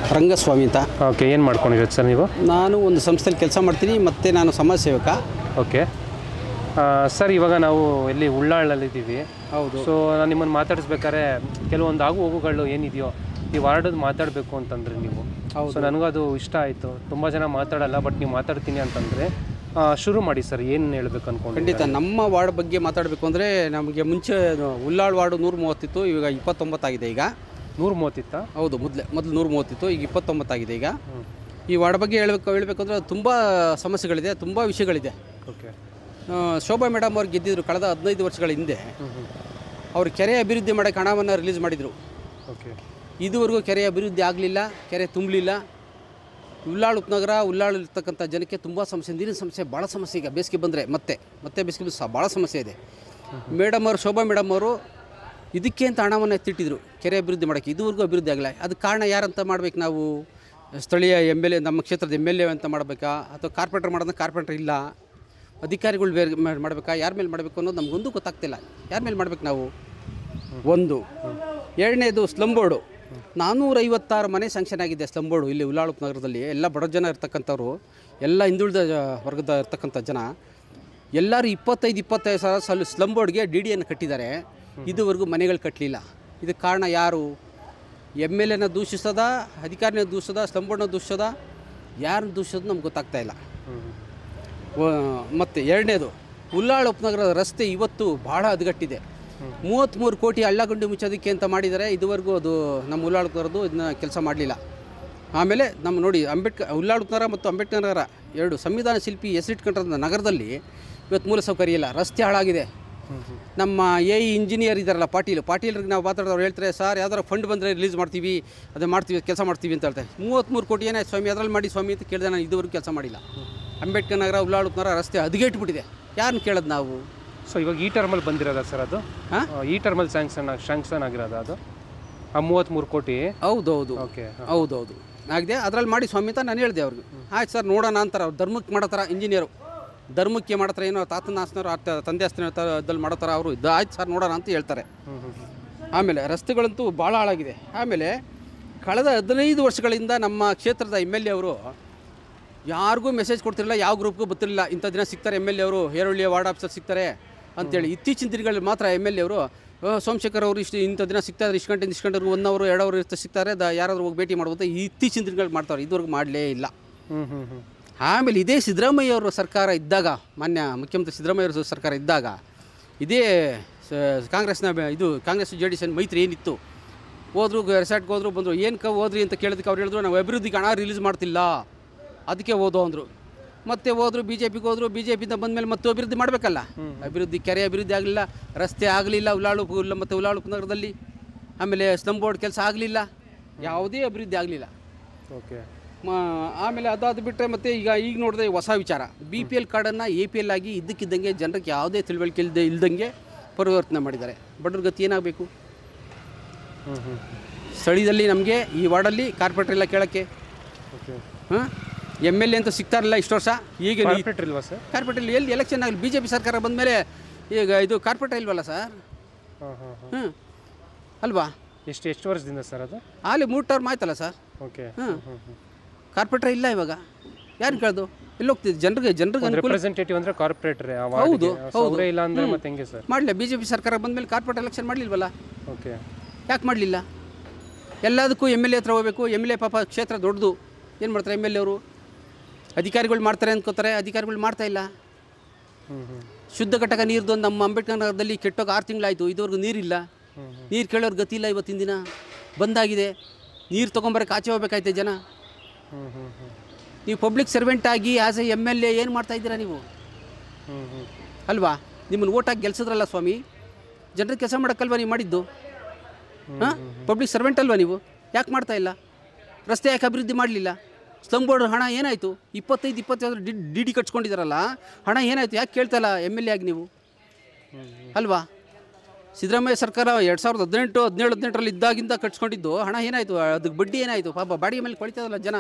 ರಂಗಸ್ವಾಮಿ ಅಂತ ಓಕೆ ಏನು ಮಾಡ್ಕೊಂಡಿರೋದು ಸರ್ ನೀವು ನಾನು ಒಂದು ಸಂಸ್ಥೆಯಲ್ಲಿ ಕೆಲಸ ಮಾಡ್ತೀನಿ ಮತ್ತು ನಾನು ಸಮಾಜ ಸೇವಕ ಓಕೆ ಸರ್ ಇವಾಗ ನಾವು ಇಲ್ಲಿ ಉಳ್ಳಾಳಲ್ಲಿದ್ದೀವಿ ಹೌದು ಸೊ ನಾನು ನಿಮ್ಮನ್ನು ಮಾತಾಡಿಸ್ಬೇಕಾದ್ರೆ ಕೆಲವೊಂದು ಆಗು ಹೋಗುಗಳು ಏನಿದೆಯೋ ಈ ವಾರ್ಡದು ಮಾತಾಡಬೇಕು ಅಂತಂದ್ರೆ ನೀವು ಸೊ ನನಗೂ ಅದು ಇಷ್ಟ ಆಯಿತು ತುಂಬ ಜನ ಮಾತಾಡಲ್ಲ ಬಟ್ ನೀವು ಮಾತಾಡ್ತೀನಿ ಅಂತಂದರೆ ಶುರು ಮಾಡಿ ಸರ್ ಏನು ಹೇಳ್ಬೇಕು ಅನ್ಕೊಂಡು ಖಂಡಿತ ನಮ್ಮ ವಾರ್ಡ್ ಬಗ್ಗೆ ಮಾತಾಡಬೇಕು ಅಂದರೆ ನಮಗೆ ಮುಂಚೆ ಅದು ಉಳ್ಳಾಳ್ ವಾರ್ಡು ನೂರ ಮೂವತ್ತಿತ್ತು ಇವಾಗ ಇಪ್ಪತ್ತೊಂಬತ್ತಾಗಿದೆ ಈಗ ನೂರ ಮೂವತ್ತಿತ್ತಾ ಹೌದು ಮೊದಲೇ ಮೊದಲು ನೂರ ಮೂವತ್ತಿತ್ತು ಈಗ ಇಪ್ಪತ್ತೊಂಬತ್ತಾಗಿದೆ ಈಗ ಈ ವಾರ್ಡ್ ಬಗ್ಗೆ ಹೇಳಬೇಕು ಹೇಳಬೇಕು ಅಂದರೆ ತುಂಬ ಸಮಸ್ಯೆಗಳಿದೆ ತುಂಬ ವಿಷಯಗಳಿದೆ ಓಕೆ ಆ, ಶೋಭಾ ಮೇಡಮ್ ಅವ್ರು ಗೆದ್ದಿದ್ರು ಕಳೆದ ಹದಿನೈದು ವರ್ಷಗಳ ಹಿಂದೆ ಅವರು ಕೆರೆ ಅಭಿವೃದ್ಧಿ ಮಾಡೋಕ್ಕೆ ಹಣವನ್ನು ರಿಲೀಸ್ ಮಾಡಿದರು ಓಕೆ ಇದುವರೆಗೂ ಕೆರೆ ಅಭಿವೃದ್ಧಿ ಆಗಲಿಲ್ಲ ಕೆರೆ ತುಂಬಲಿಲ್ಲ ಉಳ್ಳಾಳು ಉಪನಗರ ಉಳ್ಳಾಳು ಇರ್ತಕ್ಕಂಥ ಜನಕ್ಕೆ ತುಂಬ ಸಮಸ್ಯೆ ನೀರಿನ ಸಮಸ್ಯೆ ಭಾಳ ಸಮಸ್ಯೆ ಈಗ ಬೇಸಿಗೆ ಬಂದರೆ ಮತ್ತೆ ಮತ್ತೆ ಬೇಸಿಗೆ ಬಂದು ಸಹ ಭಾಳ ಸಮಸ್ಯೆ ಇದೆ ಮೇಡಮ್ ಅವರು ಶೋಭಾ ಮೇಡಮ್ ಅವರು ಇದಕ್ಕೆ ಅಂತ ಹಣವನ್ನು ಎತ್ತಿಟ್ಟಿದ್ರು ಕೆರೆ ಅಭಿವೃದ್ಧಿ ಮಾಡೋಕ್ಕೆ ಇದುವರೆಗೂ ಅಭಿವೃದ್ಧಿ ಆಗಲ್ಲ ಅದಕ್ಕೆ ಕಾರಣ ಯಾರಂತ ಮಾಡ್ಬೇಕು ನಾವು ಸ್ಥಳೀಯ ಎಮ್ ಎಲ್ ಎ ನಮ್ಮ ಕ್ಷೇತ್ರದ ಎಮ್ ಎಲ್ ಎ ಅಂತ ಮಾಡಬೇಕಾ ಅಥವಾ ಕಾರ್ಪೊರೇಟರ್ ಮಾಡೋದನ್ನ ಕಾರ್ಪೊರೇಟರ್ ಇಲ್ಲ ಅಧಿಕಾರಿಗಳು ಬೇರೆ ಮಾಡ್- ಮಾಡಬೇಕಾ ಯಾರ ಮೇಲೆ ಮಾಡಬೇಕು ಅನ್ನೋದು ನಮಗೊಂದು ಗೊತ್ತಾಗ್ತಿಲ್ಲ ಯಾರ ಮೇಲೆ ಮಾಡ್ಬೇಕು ನಾವು ಒಂದು ಎರಡನೇದು ಸ್ಲಮ್ ಬೋರ್ಡು ನಾನ್ನೂರೈವತ್ತಾರು ಮನೆ ಸ್ಯಾಂಕ್ಷನ್ ಆಗಿದೆ ಸ್ಲಮ್ ಬೋರ್ಡು ಇಲ್ಲಿ ಉಳ್ಳಾಳುಪ್ ನಗರದಲ್ಲಿ ಎಲ್ಲ ಬಡ ಜನ ಇರ್ತಕ್ಕಂಥವ್ರು ಎಲ್ಲ ಹಿಂದುಳಿದ ಜ- ವರ್ಗದ ಇರ್ತಕ್ಕಂಥ ಜನ ಎಲ್ಲರೂ ಇಪ್ಪತ್ತೈದು ಇಪ್ಪತ್ತೈದು ಸಾವಿರ ಸಲ ಸ್ಲಮ್ ಬೋರ್ಡ್ಗೆ ಡಿ ಡಿಯನ್ನು ಕಟ್ಟಿದ್ದಾರೆ ಇದುವರೆಗೂ ಮನೆಗಳು ಕಟ್ಟಲಿಲ್ಲ ಇದಕ್ಕೆ ಕಾರಣ ಯಾರು ಎಮ್ ಎಲ್ ಎನ ದೂಷಿಸೋದ ಅಧಿಕಾರಿನ ದೂಷಿಸೋದ ಸ್ಲಮ್ ಬೋರ್ಡ್ನ ದೂಷಿಸೋದ ಯಾರನ್ನ ದೂಷಿಸೋದು ನಮ್ಗೆ ಗೊತ್ತಾಗ್ತಾ ಇಲ್ಲ ಮತ್ತು ಎರಡನೇದು ಉಳ್ಳಾಳ ಉಪನಗರದ ರಸ್ತೆ ಇವತ್ತು ಭಾಳ ಹದಗಟ್ಟಿದೆ ಮೂವತ್ತ್ಮೂರು ಕೋಟಿ ಹಳ್ಳಗುಂಡಿ ಮುಚ್ಚೋದಕ್ಕೆ ಅಂತ ಮಾಡಿದ್ದಾರೆ ಇದುವರೆಗೂ ಅದು ನಮ್ಮ ಉಳ್ಳಾಳ ಉಪನಗರದ್ದು ಇದನ್ನ ಕೆಲಸ ಮಾಡಲಿಲ್ಲ ಆಮೇಲೆ ನಮ್ಮ ನೋಡಿ ಅಂಬೇಡ್ಕರ್ ಉಳ್ಳಾಳ ಉಪನಗರ ಮತ್ತು ಅಂಬೇಡ್ಕರ್ ನಗರ ಎರಡು ಸಂವಿಧಾನ ಶಿಲ್ಪಿ ಹೆಸರಿಟ್ಕೊಂಡಿರೋ ನಗರದಲ್ಲಿ ಇವತ್ತು ಮೂಲಸೌಕರ್ಯ ಇಲ್ಲ ರಸ್ತೆ ಹಾಳಾಗಿದೆ ನಮ್ಮ ಎ ಇ ಇಂಜಿನಿಯರ್ ಇದ್ದಾರಲ್ಲ ಪಾಟೀಲ್ ಪಾಟೀಲ್ರಿಗೆ ನಾವು ಮಾತಾಡೋರು ಹೇಳ್ತಾರೆ ಸರ್ ಯಾವ್ದಾರು ಫಂಡ್ ಬಂದರೆ ರಿಲೀಸ್ ಮಾಡ್ತೀವಿ ಅದು ಮಾಡ್ತೀವಿ ಕೆಲಸ ಮಾಡ್ತೀವಿ ಅಂತ ಹೇಳ್ತಾರೆ ಮೂವತ್ತ್ಮೂರು ಕೋಟಿ ಏನಾಯ್ತು ಸ್ವಾಮಿ ಅದ್ರಲ್ಲಿ ಮಾಡಿ ಸ್ವಾಮಿ ಅಂತ ಕೇಳಿದೆ ನಾನು ಇದುವರೆಗೂ ಕೆಲಸ ಮಾಡಿಲ್ಲ ಅಂಬೇಡ್ಕರ್ ನಗರ ಉಳ್ಳಾಳ ಉಪನಗರ ರಸ್ತೆ ಹದಗೆಟ್ಬಿಟ್ಟಿದೆ ಯಾರನ್ನ ಕೇಳೋದು ನಾವು ಸೊ ಇವಾಗ ಈ ಟರ್ಮಲ್ಲಿ ಬಂದಿರೋದಾ ಸರ್ ಅದು ಹಾಂ ಆ, ಈ ಟರ್ಮಲ್ಲಿ ಸ್ಯಾಂಕ್ಷನ್ ಸ್ಯಾಂಕ್ಷನ್ ಆಗಿರೋದಾ ಅದು ಆ ಮೂವತ್ತ್ಮೂರು ಕೋಟಿ ಹೌದೌದು ಓಕೆ ಹೌದೌದು ಆಗಿದೆ ಅದ್ರಲ್ಲಿ ಮಾಡಿ ಸ್ವಾಮಿ ಅಂತ ನಾನು ಹೇಳಿದೆ ಅವ್ರಿಗೆ ಆಯ್ತು ಸರ್ ನೋಡೋಣ ಅಂತಾರೆ ಅವ್ರು ಧರ್ಮಕ್ಕೆ ಮಾಡತ್ತಾರ ಇಂಜಿನಿಯರು ಧರ್ಮಕ್ಕೆ ಮಾಡತ್ತಾರ ಏನೋ ತಾತನ ಆಸ್ತಿನವ್ರು ಅರ್ಥ ತಂದೆ ಆಸ್ತಿನ ಇದ್ದಲ್ಲಿ ಮಾಡತ್ತಾರ ಅವರು ಇದು ಆಯ್ತು ಸರ್ ನೋಡೋಣ ಅಂತ ಹೇಳ್ತಾರೆ ಹ್ಞೂ ಹ್ಞೂ ಆಮೇಲೆ ರಸ್ತೆಗಳಂತೂ ಭಾಳ ಹಾಳಾಗಿದೆ ಆಮೇಲೆ ಕಳೆದ ಹದಿನೈದು ವರ್ಷಗಳಿಂದ ನಮ್ಮ ಕ್ಷೇತ್ರದ ಎಮ್ ಎಲ್ ಎ ಅವರು ಯಾರಿಗೂ ಮೆಸೇಜ್ ಕೊಡ್ತಿರಲಿಲ್ಲ ಯಾವ ಗ್ರೂಪ್ಗೂ ಗೊತ್ತಿರಲಿಲ್ಲ ಇಂಥ ದಿನ ಸಿಗ್ತಾರೆ ಎಮ್ ಎಲ್ ಎ ಅವರು ಹೇರಳ್ಳಿಯ ವಾರ್ಡ್ ಆಫೀಸರ್ ಸಿಗ್ತಾರೆ ಅಂತೇಳಿ ಇತ್ತೀಚಿನ ದಿನಗಳಲ್ಲಿ ಮಾತ್ರ ಎಮ್ ಎಲ್ ಎ ಅವರು ಸೋಮಶೇಖರ್ ಅವರು ಇಷ್ಟು ಇಂಥ ದಿನ ಸಿಗ್ತಾರೆ ಇಷ್ಟು ಗಂಟೆ ಇಷ್ಟು ಗಂಟೆವರೆಗೂ ಒನ್ ಅವರು ಎರಡು ಅವರು ಇರ್ತಾ ಸಿಗ್ತಾರೆ ದ ಯಾರಾದರೂ ಹೋಗಿ ಭೇಟಿ ಮಾಡ್ಬೋದು ಇತ್ತೀಚಿನ ದಿನಗಳು ಮಾಡ್ತಾರೆ ಇದುವರೆಗೂ ಮಾಡಲೇ ಇಲ್ಲ ಹ್ಞೂ ಹ್ಞೂ ಹ್ಞೂ ಆಮೇಲೆ ಇದೇ ಸಿದ್ದರಾಮಯ್ಯ ಅವರ ಸರ್ಕಾರ ಇದ್ದಾಗ ಮಾನ್ಯ ಮುಖ್ಯಮಂತ್ರಿ ಸಿದ್ದರಾಮಯ್ಯ ಅವರ ಸರ್ಕಾರ ಇದ್ದಾಗ ಇದೇ ಸ- ಕಾಂಗ್ರೆಸ್ನ ಬೆ- ಇದು ಕಾಂಗ್ರೆಸ್ ಜೆ ಡಿ ಎಸ್ ಮೈತ್ರಿ ಏನಿತ್ತು ಹೋದ್ರು ರೆಸಾರ್ಟ್ಗೆ ಹೋದ್ರು ಬಂದರು ಏನಕ್ಕೆ ಹೋದ್ರಿ ಅಂತ ಕೇಳಿದಕ್ಕೆ ಅವ್ರು ಹೇಳಿದ್ರು ನಾವು ಅಭಿವೃದ್ಧಿಗೆ ಹಣ ರಿಲೀಸ್ ಮಾಡ್ತಿಲ್ಲ ಅದಕ್ಕೆ ಓದೋ ಅಂದರು ಮತ್ತೆ ಹೋದ್ರು ಬಿ ಜೆ ಪಿಗೆ ಹೋದ್ರು ಬಿ ಜೆ ಪಿಯಿಂದ ಬಂದಮೇಲೆ ಮತ್ತೆ ಅಭಿವೃದ್ಧಿ ಮಾಡಬೇಕಲ್ಲ ಅಭಿವೃದ್ಧಿ ಕೆರೆ ಅಭಿವೃದ್ಧಿ ಆಗಲಿಲ್ಲ ರಸ್ತೆ ಆಗಲಿಲ್ಲ ಉಲಾಳು ಉಲ್ಲ ಮತ್ತು ಉಲಾಳು ನಗರದಲ್ಲಿ ಆಮೇಲೆ ಸ್ಲಮ್ ಬೋರ್ಡ್ ಕೆಲಸ ಆಗಲಿಲ್ಲ ಯಾವುದೇ ಅಭಿವೃದ್ಧಿ ಆಗಲಿಲ್ಲ ಓಕೆ ಮ- ಆಮೇಲೆ ಅದಾದ ಬಿಟ್ಟರೆ ಮತ್ತೆ ಈಗ ಈಗ ನೋಡಿದ್ರೆ ಹೊಸ ವಿಚಾರ ಬಿ ಪಿ ಎಲ್ ಕಾರ್ಡನ್ನು ಎ ಪಿ ಎಲ್ ಆಗಿ ಇದ್ದಕ್ಕಿದ್ದಂಗೆ ಜನರಿಗೆ ಯಾವುದೇ ತಿಳುವಳಿಕೆ ಇಲ್ಲದೆ ಇಲ್ದಂಗೆ ಪರಿವರ್ತನೆ ಮಾಡಿದ್ದಾರೆ ಬಡವ್ರ ಗತಿ ಏನಾಗಬೇಕು ಹ್ಞೂ ಹ್ಞೂ ಸ್ಥಳೀಯದಲ್ಲಿ ನಮಗೆ ಈ ವಾರ್ಡಲ್ಲಿ ಕಾರ್ಪೊರೇಟರ್ ಎಲ್ಲ ಕೇಳೋಕ್ಕೆ ಓಕೆ ಹಾಂ ಎಮ್ ಎಲ್ ಎ ಅಂತ ಸಿಗ್ತಾ ಇರಲಿಲ್ಲ ಇಷ್ಟು ವರ್ಷ ಈಗ ಕಾರ್ಪೊರೇಟರ್ ಇಲ್ವಾ ಸರ್ ಕಾರ್ಪೊರೇಟರ್ ಎಲ್ಲಿ ಎಲೆಕ್ಷನ್ ಆಗಲಿ ಬಿ ಜೆ ಪಿ ಸರ್ಕಾರ ಬಂದಮೇಲೆ ಈಗ ಇದು ಕಾರ್ಪೊರೇಟರ್ ಇಲ್ವಲ್ಲ ಸರ್ ಹಾಂ ಹಾಂ ಹಾಂ ಹ್ಞೂ ಅಲ್ವಾ ಎಷ್ಟು ಎಷ್ಟು ವರ್ಷದಿಂದ ಸರ್ ಅದು ಅಲ್ಲಿ ಮೂರು ಟರ್ಮ್ ಆಯ್ತಲ್ಲ ಸರ್ ಓಕೆ ಹ್ಞೂ ಹ್ಞೂ ಹ್ಞೂ ಕಾರ್ಪೊರೇಟರ್ ಇಲ್ಲ ಇವಾಗ ಯಾರು ಕೇಳ್ದು ಎಲ್ಲಿ ಹೋಗ್ತಿದ್ದು ಜನರಿಗೆ ಜನರಿಗೆ ಅನುಕೂಲ ರೆಪ್ರೆಸೆಂಟೇಟಿವ್ ಅಂದರೆ ಕಾರ್ಪೊರೇಟರ್ ಹೌದು, ಹೌದು. ಅವರೇ ಇಲ್ಲ ಅಂದರೆ ಮತ್ತೆ ಹೆಂಗೆ ಸರ್ ಮಾಡಲಿ ಬಿ ಜೆ ಪಿ ಸರ್ಕಾರ ಬಂದಮೇಲೆ ಕಾರ್ಪೊರೇಟ್ ಎಲೆಕ್ಷನ್ ಮಾಡಲಿಲ್ವಲ್ಲ ಓಕೆ ಯಾಕೆ ಮಾಡಲಿಲ್ಲ ಎಲ್ಲದಕ್ಕೂ ಎಮ್ ಎಲ್ ಎ ಹತ್ರ ಹೋಗಬೇಕು ಎಮ್ ಎಲ್ ಎ ಪಾಪ ಕ್ಷೇತ್ರ ದೊಡ್ಡದು ಏನು ಮಾಡ್ತಾರೆ ಎಮ್ ಎಲ್ ಎ ಅವರು ಅಧಿಕಾರಿಗಳು ಮಾಡ್ತಾರೆ ಅನ್ಕೋತಾರೆ ಅಧಿಕಾರಿಗಳು ಮಾಡ್ತಾ ಇಲ್ಲ ಹ್ಞೂ ಹ್ಞೂ ಶುದ್ಧ ಘಟಕ ನೀರ್ದು ಒಂದು ನಮ್ಮ ಅಂಬೇಡ್ಕರ್ ನಗರದಲ್ಲಿ ಕೆಟ್ಟೋಗಿ ಆರು ತಿಂಗಳಾಯಿತು ಇದುವರೆಗೂ ನೀರಿಲ್ಲ ಹ್ಞೂ ನೀರು ಕೇಳೋರು ಗತಿ ಇಲ್ಲ ಇವತ್ತಿನ ದಿನ ಬಂದಾಗಿದೆ ನೀರು ತೊಗೊಂಬರಕ್ಕೆ ಆಚೆ ಹೋಗ್ಬೇಕಾಯ್ತೆ ಜನ ಹ್ಞೂ ಹ್ಞೂ ಹ್ಞೂ ನೀವು ಪಬ್ಲಿಕ್ ಸರ್ವೆಂಟ್ ಆಗಿ as a M L A ಏನು ಮಾಡ್ತಾ ಇದ್ದೀರಾ ನೀವು ಹ್ಞೂ ಹ್ಞೂ ಅಲ್ವಾ ನಿಮ್ಮನ್ನು ಓಟಾಗಿ ಗೆಲ್ಸಿದ್ರಲ್ಲ ಸ್ವಾಮಿ ಜನರಿಗೆ ಕೆಲಸ ಮಾಡೋಕ್ಕಲ್ವಾ ನೀವು ಮಾಡಿದ್ದು ಹಾಂ ಪಬ್ಲಿಕ್ ಸರ್ವೆಂಟ್ ಅಲ್ವಾ ನೀವು ಯಾಕೆ ಮಾಡ್ತಾ ಇಲ್ಲ ರಸ್ತೆ ಯಾಕೆ ಅಭಿವೃದ್ಧಿ ಮಾಡಲಿಲ್ಲ ಸ್ಲಮ್ ಬೋರ್ಡ್ ಹಣ ಏನಾಯಿತು ಇಪ್ಪತ್ತೈದು ಇಪ್ಪತ್ತೈದು ಡಿ ಡಿ ಡಿ ಕಟ್ಸ್ಕೊಂಡಿದ್ದಾರಲ್ಲ ಹಣ ಏನಾಯಿತು ಯಾಕೆ ಕೇಳ್ತಾ ಇಲ್ಲ ಎಮ್ ಎಲ್ ಎ ಆಗಿ ನೀವು ಅಲ್ವಾ ಸಿದ್ದರಾಮಯ್ಯ ಸರ್ಕಾರ ಎರಡು ಸಾವಿರದ ಹದಿನೆಂಟು ಹದಿನೇಳು ಹದಿನೆಂಟರಲ್ಲಿ ಇದ್ದಾಗಿಂದ ಕಟ್ಸ್ಕೊಂಡಿದ್ದು ಹಣ ಏನಾಯಿತು ಅದಕ್ಕೆ ಬಡ್ಡಿ ಏನಾಯಿತು ಪಾಪ ಬಾಡಿಗೆ ಮೇಲೆ ಕೊಳಿತದಲ್ಲ ಜನ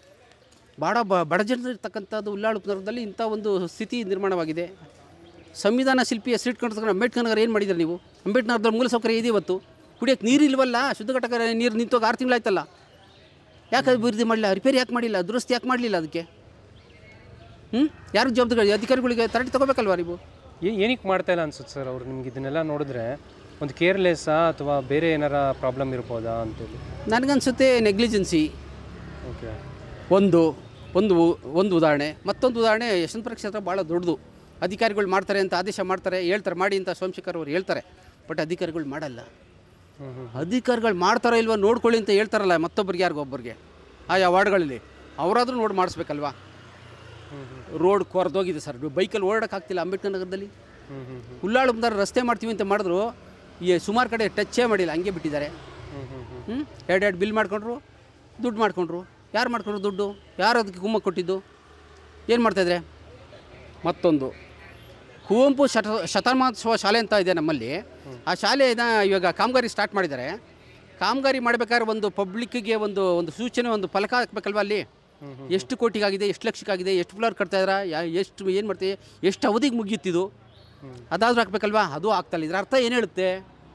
ಭಾಳ ಬ ಬಡ ಜನರು ಇರ್ತಕ್ಕಂಥದ್ದು ಉಳ್ಳಾಳು ನಗರದಲ್ಲಿ ಇಂಥ ಒಂದು ಸ್ಥಿತಿ ನಿರ್ಮಾಣವಾಗಿದೆ ಸಂವಿಧಾನ ಶಿಲ್ಪಿ ಹೆಸರಿಟ್ಕೊಂಡು ಅಂಬೇಡ್ಕರ್ ನಗರ ಏನು ಮಾಡಿದ್ದಾರೆ ನೀವು ಅಂಬೇಡ್ಕರ್ ನಗರದಲ್ಲಿ ಮೂಲಸೌಕರ್ಯ ಇದೆ ಇವತ್ತು ಕುಡಿಯೋಕ್ಕೆ ನೀರು ಇಲ್ವಲ್ಲ ಶುದ್ಧ ಘಟಕ ನೀರು ನಿಂತೋಗಿ ಆರು ತಿಂಗಳಾಯ್ತಲ್ಲ ಯಾಕೆ ಅಭಿವೃದ್ಧಿ ಮಾಡಲಿಲ್ಲ ರಿಪೇರಿ ಯಾಕೆ ಮಾಡಲಿಲ್ಲ ದುರಸ್ತಿ ಯಾಕೆ ಮಾಡಲಿಲ್ಲ ಅದಕ್ಕೆ ಹ್ಞೂ ಯಾರು ಜವಾಬ್ದಾರಿ ಅಧಿಕಾರಿಗಳಿಗೆ ತರಟಿ ತೊಗೋಬೇಕಲ್ವಾ ನೀವು ಏ- ಏನಕ್ಕೆ ಮಾಡ್ತಾ ಇಲ್ಲ ಅನ್ಸುತ್ತೆ ಸರ್ ಅವ್ರು ನಿಮ್ಗೆ ಇದನ್ನೆಲ್ಲ ನೋಡಿದ್ರೆ ಒಂದು ಕೇರ್ಲೆಸ್ಸಾ ಅಥವಾ ಬೇರೆ ಏನಾರ ಪ್ರಾಬ್ಲಮ್ ಇರ್ಬೋದಾ ಅಂತೇಳಿ ನನಗನ್ಸುತ್ತೆ ನೆಗ್ಲಿಜೆನ್ಸಿ ಓಕೆ ಒಂದು ಒಂದು ಒಂದು ಉದಾಹರಣೆ ಮತ್ತೊಂದು ಉದಾಹರಣೆ ಯಶವಂತಪುರ ಕ್ಷೇತ್ರ ಭಾಳ ದೊಡ್ಡದು ಅಧಿಕಾರಿಗಳು ಮಾಡ್ತಾರೆ ಅಂತ ಆದೇಶ ಮಾಡ್ತಾರೆ ಹೇಳ್ತಾರೆ ಮಾಡಿ ಅಂತ ಸೋಮಶೇಖರ್ ಅವರು ಹೇಳ್ತಾರೆ ಬಟ್ ಅಧಿಕಾರಿಗಳು ಮಾಡಲ್ಲ ಹ್ಞೂ ಹ್ಞೂ ಅಧಿಕಾರಿಗಳು ಮಾಡ್ತಾರೋ ಇಲ್ವೋ ನೋಡ್ಕೊಳ್ಳಿ ಅಂತ ಹೇಳ್ತಾರಲ್ಲ ಮತ್ತೊಬ್ಬರಿಗೆ ಯಾರಿಗೊಬ್ಬರಿಗೆ ಆಯಾ ವಾರ್ಡ್ಗಳಲ್ಲಿ ಅವರಾದರೂ ನೋಡಿ ಮಾಡಿಸ್ಬೇಕಲ್ವಾ ಹ್ಞೂ ಹ್ಞೂ ರೋಡ್ ಕೊರ್ದೋಗಿದೆ ಸರ್ ಬೈಕಲ್ಲಿ ಓಡಾಡೋಕ್ಕಾಗ್ತಿಲ್ಲ ಅಂಬೇಡ್ಕರ್ ನಗರದಲ್ಲಿ ಹ್ಞೂ ಹ್ಞೂ ಹ್ಞೂ ಉಳ್ಳಾಳು ರಸ್ತೆ ಮಾಡ್ತೀವಿ ಅಂತ ಮಾಡಿದ್ರು ಈ ಸುಮಾರು ಕಡೆ ಟಚ್ಚೇ ಮಾಡಿಲ್ಲ ಹಂಗೆ ಬಿಟ್ಟಿದ್ದಾರೆ ಹ್ಞೂ ಹ್ಞೂ ಹ್ಞೂ ಹ್ಞೂ ಎರಡು ಎರಡು ಬಿಲ್ ಮಾಡ್ಕೊಂಡ್ರು ದುಡ್ಡು ಮಾಡ್ಕೊಂಡ್ರು ಯಾರು ಮಾಡ್ಕೊಂಡ್ರು ದುಡ್ಡು ಯಾರು ಅದಕ್ಕೆ ಕುಮ್ಮ ಕೊಟ್ಟಿದ್ದು ಏನು ಮಾಡ್ತಾಯಿದ್ರೆ ಮತ್ತೊಂದು ಕುವೆಂಪು ಶತ ಶತಮಾನೋತ್ಸವ ಶಾಲೆ ಅಂತ ಇದೆ ನಮ್ಮಲ್ಲಿ ಆ ಶಾಲೆನ ಇವಾಗ ಕಾಮಗಾರಿ ಸ್ಟಾರ್ಟ್ ಮಾಡಿದ್ದಾರೆ ಕಾಮಗಾರಿ ಮಾಡಬೇಕಾದ್ರೆ ಒಂದು ಪಬ್ಲಿಕ್ಕಿಗೆ ಒಂದು ಒಂದು ಸೂಚನೆ ಒಂದು ಫಲಕ ಹಾಕ್ಬೇಕಲ್ವ ಅಲ್ಲಿ ಹ್ಞೂ ಹ್ಞೂ ಎಷ್ಟು ಕೋಟಿಗಾಗಿದೆ ಎಷ್ಟು ಲಕ್ಷಕ್ಕಾಗಿದೆ ಎಷ್ಟು ಫ್ಲೋರ್ ಕಟ್ತಾ ಇದ್ದೀರಾ ಯಾ ಎಷ್ಟು ಏನು ಮಾಡ್ತೀವಿ ಎಷ್ಟು ಅವಧಿಗೆ ಮುಗಿಯುತ್ತಿದ್ದು ಹ್ಞೂ ಅದಾದರೂ ಹಾಕ್ಬೇಕಲ್ವಾ ಅದು ಆಗ್ತಾಯಿಲ್ಲ ಇದ್ರ ಅರ್ಥ ಏನು ಹೇಳುತ್ತೆ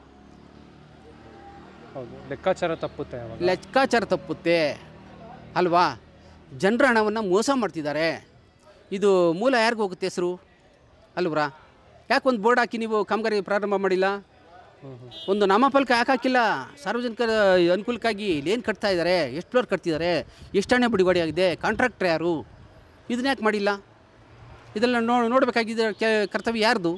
ಹೌದು ಲೆಕ್ಕಾಚಾರ ತಪ್ಪುತ್ತೆ ಅವಾಗ ಲೆಕ್ಕಾಚಾರ ತಪ್ಪುತ್ತೆ ಅಲ್ವಾ ಜನರ ಹಣವನ್ನು ಮೋಸ ಮಾಡ್ತಿದ್ದಾರೆ ಇದು ಮೂಲ ಯಾರಿಗೂ ಹೋಗುತ್ತೆ ಹೆಸರು ಅಲ್ವ್ರಾ ಯಾಕೆ ಒಂದು ಬೋರ್ಡ್ ಹಾಕಿ ನೀವು ಕಾಮಗಾರಿ ಪ್ರಾರಂಭ ಮಾಡಿಲ್ಲ ಹ್ಞೂ ಹ್ಞೂ ಒಂದು ನಾಮಫಲಕ ಯಾಕೆ ಹಾಕಿಲ್ಲ ಸಾರ್ವಜನಿಕರ ಅನುಕೂಲಕ್ಕಾಗಿ ಏನು ಕಟ್ತಾ ಇದ್ದಾರೆ ಎಷ್ಟು ಫ್ಲೋರ್ ಕಟ್ತಿದ್ದಾರೆ ಎಷ್ಟು ಹಣ ಬಿಡುಗಡೆ ಆಗಿದೆ ಕಾಂಟ್ರಾಕ್ಟರ್ ಯಾರು ಇದನ್ನ ಯಾಕೆ ಮಾಡಿಲ್ಲ ಇದೆಲ್ಲ ನೋ ನೋಡಬೇಕಾಗಿದೆ ಕೆ ಕರ್ತವ್ಯ ಯಾರ್ದು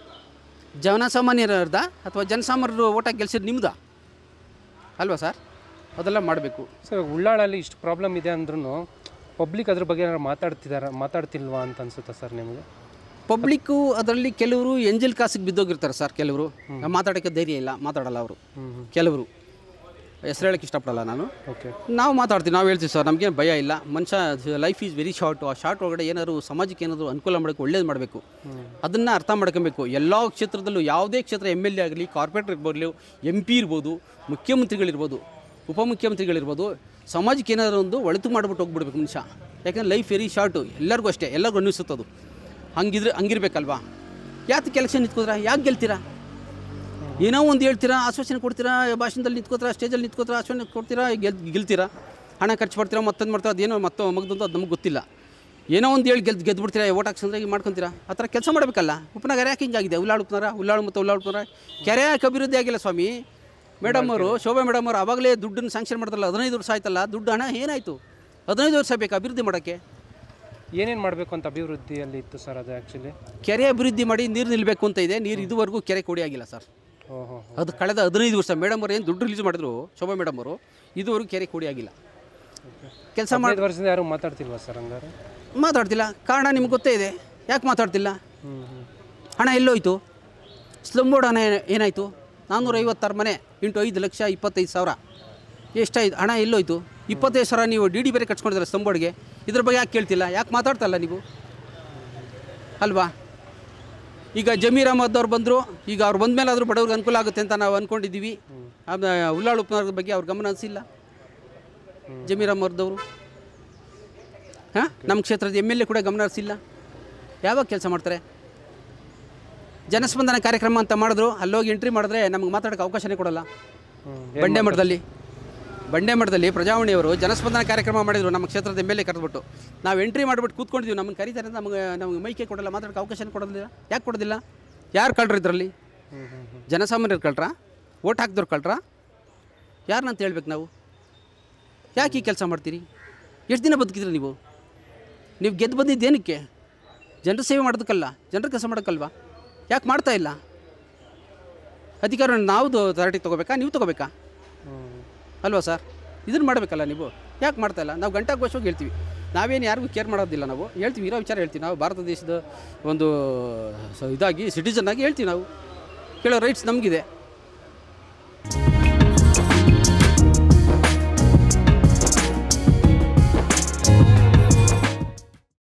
ಜನಸಾಮಾನ್ಯರದ ಅಥವಾ ಜನಸಾಮಾನ್ಯರು ಓಟಾಗಿ ಗೆಲ್ಸಿದ್ದು ನಿಮ್ದಾ ಅಲ್ವಾ ಸರ್ ಅದೆಲ್ಲ ಮಾಡಬೇಕು ಸರ್ ಉಳ್ಳಾಳಲ್ಲಿ ಇಷ್ಟು ಪ್ರಾಬ್ಲಮ್ ಇದೆ ಅಂದ್ರೂ ಪಬ್ಲಿಕ್ ಅದ್ರ ಬಗ್ಗೆ ಏನಾರು ಮಾತಾಡ್ತಿದಾರ ಮಾತಾಡ್ತಿಲ್ವಾ ಅಂತ ಅನ್ಸುತ್ತಾ ಸರ್ ನಿಮಗೆ ಪಬ್ಲಿಕ್ಕು ಅದರಲ್ಲಿ ಕೆಲವರು ಎಂಜಲ್ ಕಾಸಿಗೆ ಬಿದ್ದೋಗಿರ್ತಾರೆ ಸರ್ ಕೆಲವರು ಮಾತಾಡೋಕ್ಕೆ ಧೈರ್ಯ ಇಲ್ಲ ಮಾತಾಡಲ್ಲ ಅವರು ಹ್ಞೂ ಹ್ಞೂ ಕೆಲವರು ಹೆಸರು ಹೇಳೋಕ್ಕೆ ಇಷ್ಟಪಡಲ್ಲ ನಾನು ಓಕೆ ನಾವು ಮಾತಾಡ್ತೀವಿ ನಾವು ಹೇಳ್ತೀವಿ ಸರ್ ನಮಗೇನು ಭಯ ಇಲ್ಲ ಮನುಷ್ಯ ಲೈಫ್ ಈಸ್ ವೆರಿ ಶಾರ್ಟು ಆ ಶಾರ್ಟ್ ಒಳಗಡೆ ಏನಾದ್ರು ಸಮಾಜಕ್ಕೆ ಏನಾದರೂ ಅನುಕೂಲ ಮಾಡೋಕ್ಕೆ ಒಳ್ಳೇದು ಮಾಡಬೇಕು ಹ್ಞೂ ಅದನ್ನು ಅರ್ಥ ಮಾಡ್ಕೊಬೇಕು ಎಲ್ಲ ಕ್ಷೇತ್ರದಲ್ಲೂ ಯಾವುದೇ ಕ್ಷೇತ್ರ ಎಮ್ ಎಲ್ ಎ ಆಗಲಿ ಕಾರ್ಪೊರೇಟರ್ ಇರ್ಬೋದು ಎಂ ಪಿ ಇರ್ಬೋದು ಮುಖ್ಯಮಂತ್ರಿಗಳಿರ್ಬೋದು ಉಪಮುಖ್ಯಮಂತ್ರಿಗಳಿರ್ಬೋದು ಸಮಾಜಕ್ಕೆ ಏನಾದರೂ ಒಂದು ಒಳಿತು ಮಾಡಿಬಿಟ್ಟು ಹೋಗ್ಬಿಡ್ಬೇಕು ಮನುಷ್ಯ ಯಾಕಂದ್ರೆ ಲೈಫ್ ವೆರಿ ಶಾರ್ಟು ಎಲ್ಲರಿಗೂ ಅಷ್ಟೇ ಎಲ್ಲರಿಗೂ ಅನ್ನಿಸುತ್ತದು ಹಂಗಿದ್ರೆ ಹಂಗಿರ್ಬೇಕಲ್ವಾ ಯಾತಕ್ಕೆ ಎಲೆಕ್ಷನ್ ನಿಂತ್ಕೋದ್ರಾ ಯಾಕೆ ಗೆಲ್ತೀರಾ ಏನೋ ಒಂದು ಹೇಳ್ತೀರಾ ಆಶ್ವಾಸನೆ ಕೊಡ್ತೀರಾ ಭಾಷಣದಲ್ಲಿ ನಿಂತ್ಕೋತೀರಾ ಸ್ಟೇಜಲ್ಲಿ ನಿಂತ್ಕೋತೀರಾ ಆಶ್ವಾಸನೆ ಕೊಡ್ತೀರಾ ಗೆಲ್ ಗೆಲ್ತೀರಾ ಹಣ ಖರ್ಚು ಮಾಡ್ತೀರಾ ಮತ್ತೊಂದು ಮಾಡ್ತೀರಾ ಅದೇನೋ ಮತ್ತೆ ಮಗದೊಂದು ಅದು ನಮಗೆ ಗೊತ್ತಿಲ್ಲ ಏನೋ ಒಂದು ಹೇಳಿ ಗೆದ್ದು ಗೆದ್ಬಿಡ್ತೀರಾ ಓಟ್ ಹಾಕ್ಸಂದ್ರೆ ಈಗ ಮಾಡ್ಕೊತೀರಾ ಆ ಥರ ಕೆಲಸ ಮಾಡಬೇಕಲ್ಲ ಉಪನಗರ ಯಾಕೆ ಹಿಂಗಾಗಿದೆ ಉಲ್ಲಾಳು ಉಪನಗರ ಉಲ್ಲಾಳು ಮತ್ತು ಉಲ್ಲಾಳು ಉಪನಗರ ಕೆರೆ ಯಾಕೆ ಅಭಿವೃದ್ಧಿ ಆಗಿಲ್ಲ ಸ್ವಾಮಿ ಮೇಡಮ್ ಅವರು ಶೋಭಾ ಮೇಡಮ್ ಅವರು ಆವಾಗಲೇ ದುಡ್ಡನ್ನು ಸ್ಯಾಂಕ್ಷನ್ ಮಾಡ್ತಾರಲ್ಲ ಹದಿನೈದು ವರ್ಷ ಆಯ್ತಲ್ಲ ದುಡ್ಡು ಹಣ ಏನಾಯಿತು ಹದಿನೈದು ವರ್ಷ ಬೇಕು ಅಭಿವೃದ್ಧಿ ಮಾಡೋಕ್ಕೆ ಏನೇನು ಮಾಡಬೇಕು ಅಂತ ಅಭಿವೃದ್ಧಿಯಲ್ಲಿ ಇತ್ತು ಸರ್ ಅದು ಆ್ಯಕ್ಚುಲಿ ಕೆರೆ ಅಭಿವೃದ್ಧಿ ಮಾಡಿ ನೀರು ನಿಲ್ಲಬೇಕು ಅಂತ ಇದೆ ನೀರು ಇದುವರೆಗೂ ಕೆರೆ ಕೊಡಿ ಆಗಿಲ್ಲ ಸರ್ ಓಹೋ ಅದು ಕಳೆದ ಹದಿನೈದು ವರ್ಷ ಮೇಡಮ್ ಅವ್ರು ಏನು ದುಡ್ಡು ರಿಲೀಸ್ ಮಾಡಿದ್ರು ಶೋಭಾ ಮೇಡಮ್ ಅವರು ಇದುವರೆಗೂ ಕೆರೆ ಕೊಡಿ ಆಗಿಲ್ಲ ಕೆಲಸ ಮಾಡಿ ಹದಿನೈದು ವರ್ಷದಿಂದ ಯಾರು ಮಾತಾಡ್ತಿಲ್ವಾ ಸರ್ ಹಂಗಾರೆ ಮಾತಾಡ್ತಿಲ್ಲ ಕಾರಣ ನಿಮ್ಗೆ ಗೊತ್ತೇ ಇದೆ ಯಾಕೆ ಮಾತಾಡ್ತಿಲ್ಲ ಹ್ಞೂ ಹ್ಞೂ ಹಣ ಎಲ್ಲೋಯ್ತು ಸ್ಲಮ್ ಬೋರ್ಡ್ ಹಣ ಏನ- ಏನಾಯಿತು ನಾನ್ನೂರೈವತ್ತಾರು ಮನೆ ಇಂಟು ಐದು ಲಕ್ಷ ಇಪ್ಪತ್ತೈದು ಸಾವಿರ ಎಷ್ಟಾಯ್ತು ಹಣ ಎಲ್ಲೋಯ್ತು ಇಪ್ಪತ್ತೈದು ಸಾವಿರ ನೀವು ಡಿ ಡಿ ಬೇರೆ ಕಟ್ಸ್ಕೊಂಡಿದ್ರೆ ಸ್ಲಮ್ ಬೋರ್ಡ್ಗೆ ಇದ್ರ ಬಗ್ಗೆ ಯಾಕೆ ಕೇಳ್ತಿಲ್ಲ ಯಾಕೆ ಮಾತಾಡ್ತಲ್ಲ ನೀವು ಅಲ್ವಾ ಈಗ ಜಮೀರ್ ಅಹಮದ್ ಅವ್ರು ಬಂದರು ಈಗ ಅವ್ರು ಬಂದ ಮೇಲೆ ಆದರೂ ಬಡವ್ರಿಗೆ ಅನುಕೂಲ ಆಗುತ್ತೆ ಅಂತ ನಾವು ಅಂದ್ಕೊಂಡಿದ್ದೀವಿ ಆಮೇಲೆ ಉಳ್ಳಾಳು ಉಪನಗರದ ಬಗ್ಗೆ ಅವ್ರ ಗಮನ ಅನಿಸಿಲ್ಲ ಜಮೀರ್ ಅಹಮದ್ದವರು ಹಾಂ ನಮ್ಮ ಕ್ಷೇತ್ರದ ಎಮ್ ಎಲ್ ಎ ಕೂಡ ಗಮನ ಹರಿಸಿಲ್ಲ ಯಾವಾಗ ಕೆಲಸ ಮಾಡ್ತಾರೆ ಜನಸ್ಪಂದನ ಕಾರ್ಯಕ್ರಮ ಅಂತ ಮಾಡಿದ್ರು ಅಲ್ಲೋಗಿ ಎಂಟ್ರಿ ಮಾಡಿದ್ರೆ ನಮಗೆ ಮಾತಾಡೋಕ್ಕೆ ಅವಕಾಶನೇ ಕೊಡಲ್ಲ ಹ್ಞೂ ಬಂಡೆ ಮಠದಲ್ಲಿ ಬಂಡೆ ಮಠದಲ್ಲಿ ಪ್ರಜಾವಾಣಿಯವರು ಜನಸ್ಪಂದನ ಕಾರ್ಯಕ್ರಮ ಮಾಡಿದ್ರು ನಮ್ಮ ಕ್ಷೇತ್ರದ ಎಮ್ ಎಲ್ ಎ ಕರೆದ್ಬಿಟ್ಟು ನಾವು ಎಂಟ್ರಿ ಮಾಡಿಬಿಟ್ಟು ಕೂತ್ಕೊಂಡಿದ್ದೀವಿ ನಮ್ಮನ್ನು ಕರೀತಾರೆ ಅಂತ ನಮಗೆ ನಮಗೆ ಮೈಕೆ ಕೊಡಲ್ಲ ಮಾತಾಡೋಕ್ಕೆ ಅವಕಾಶನೇ ಕೊಡೋದಿಲ್ಲ ಯಾಕೆ ಕೊಡೋದಿಲ್ಲ ಯಾರು ಕಳ್ರು ಇದರಲ್ಲಿ ಹ್ಞೂ ಹ್ಞೂ ಹ್ಞೂ ಜನಸಾಮಾನ್ಯರು ಕಳ್ರಾ ಓಟ್ ಹಾಕಿದವ್ರು ಕಳ್ರಾ ಯಾರನ್ನಂತ ಹೇಳ್ಬೇಕು ನಾವು ಯಾಕೆ ಈ ಕೆಲಸ ಮಾಡ್ತೀರಿ ಎಷ್ಟು ದಿನ ಬದುಕಿದ್ರಿ ನೀವು ನೀವು ಗೆದ್ದು ಬಂದಿದ್ದು ಏನಕ್ಕೆ ಜನರ ಸೇವೆ ಮಾಡೋದಕ್ಕಲ್ಲ ಜನರ ಕೆಲಸ ಮಾಡೋಕ್ಕಲ್ವಾ ಯಾಕೆ ಮಾಡ್ತಾ ಇಲ್ಲ ಅಧಿಕಾರ ನಾವು ತರಟಿ ತೊಗೋಬೇಕಾ ನೀವು ತೊಗೋಬೇಕಾ ಹ್ಞೂ ಅಲ್ವಾ ಸರ್ ಇದನ್ನು ಮಾಡಬೇಕಲ್ಲ ನೀವು ಯಾಕೆ ಮಾಡ್ತಾ ಇಲ್ಲ ನಾವು ಗಂಟಾಘೋಷವಾಗಿ ಹೇಳ್ತೀವಿ ನಾವೇನು ಯಾರಿಗೂ ಕೇರ್ ಮಾಡೋದಿಲ್ಲ ನಾವು ಹೇಳ್ತೀವಿ ಇರೋ ವಿಚಾರ ಹೇಳ್ತೀವಿ ನಾವು ಭಾರತ ದೇಶದ ಒಂದು ಸ- ಇದಾಗಿ ಸಿಟಿಸನ್ ಆಗಿ ಹೇಳ್ತೀವಿ ನಾವು ಕೇಳೋ ರೈಟ್ಸ್ ನಮಗಿದೆ